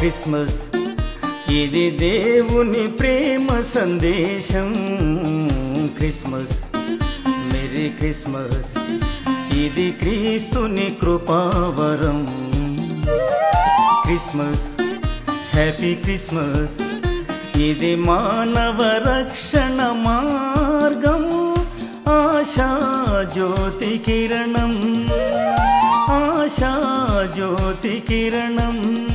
Christmas ఇది దేవుని ప్రేమ సందేశం క్రిస్మస్ మెరీ క్రిస్మస్ ఇది క్రీస్తుని కృపావరం క్రిస్మస్ హ్యాపీ క్రిస్మస్ ఇది మానవ రక్షణ మార్గం ఆశా జ్యోతి కిరణం ఆశా జ్యోతి కిరణం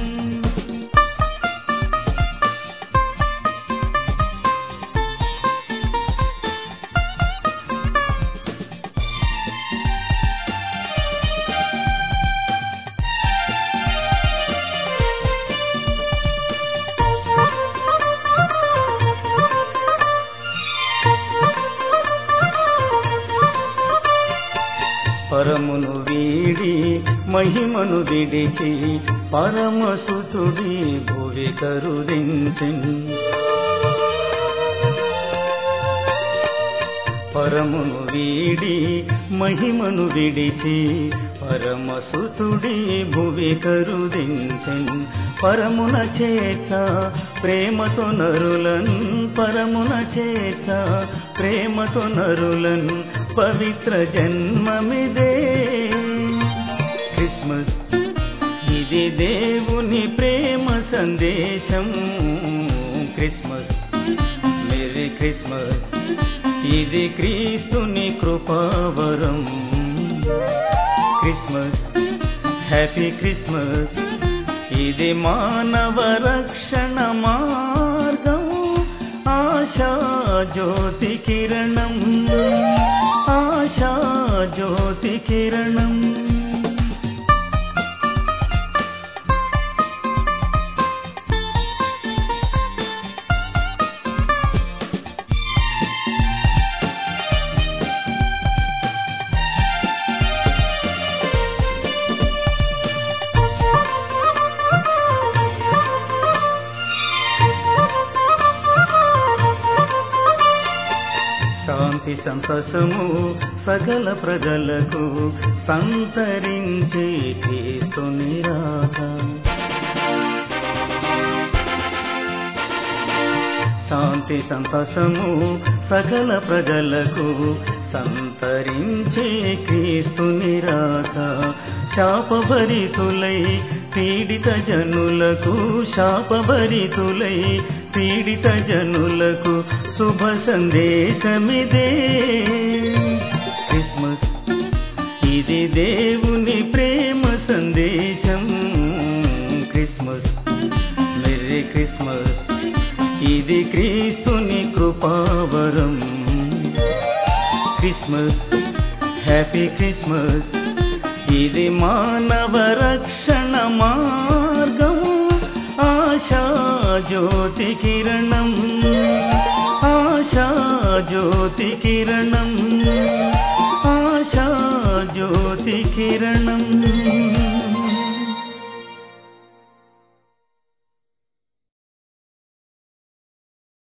పరమును వీడి మహిమను విడిచి పరమసుతుడి భువి కరుదించిన్ పరమును వీడి మహిమను విడిచి పరమసుతుడి భువి కరుదించెన్ పరమున చేత ప్రేమతో నరులన్ పరమున చేత ప్రేమతో నరులన్ పవిత్ర జన్మమిదే క్రిస్మస్ ఇది దేవుని ప్రేమ సందేశం క్రిస్మస్ మెరీ క్రిస్మస్ ఇది క్రీస్తుని కృపావరం క్రిస్మస్ హ్యాపీ క్రిస్మస్ ఇది మానవ రక్షణ మార్గం ఆశా జ్యోతి కిరణం ఆశా జ్యోతి కిరణం శాంతి సంతసము సకల ప్రజలకు సంతరించి క్రీస్తుని రాక శాంతి సంతసము సకల ప్రజలకు సంతరించే క్రీస్తుని రాక శాపభరితులై పీడిత జనులకు శాపభరితులై పీడిత జనులకు శుభ సందేశమిదే క్రిస్మస్ ఇది దేవుని ప్రేమ సందేశం క్రిస్మస్ మెర్రీ క్రిస్మస్ ఇది క్రీస్తుని కృపావరం క్రిస్మస్ హ్యాపీ క్రిస్మస్ ఇది మానవ రక్షణ మార్గం ఆశా జ్యోతి కిరణం ఆశా జ్యోతి కిరణం ఆశా జ్యోతి కిరణం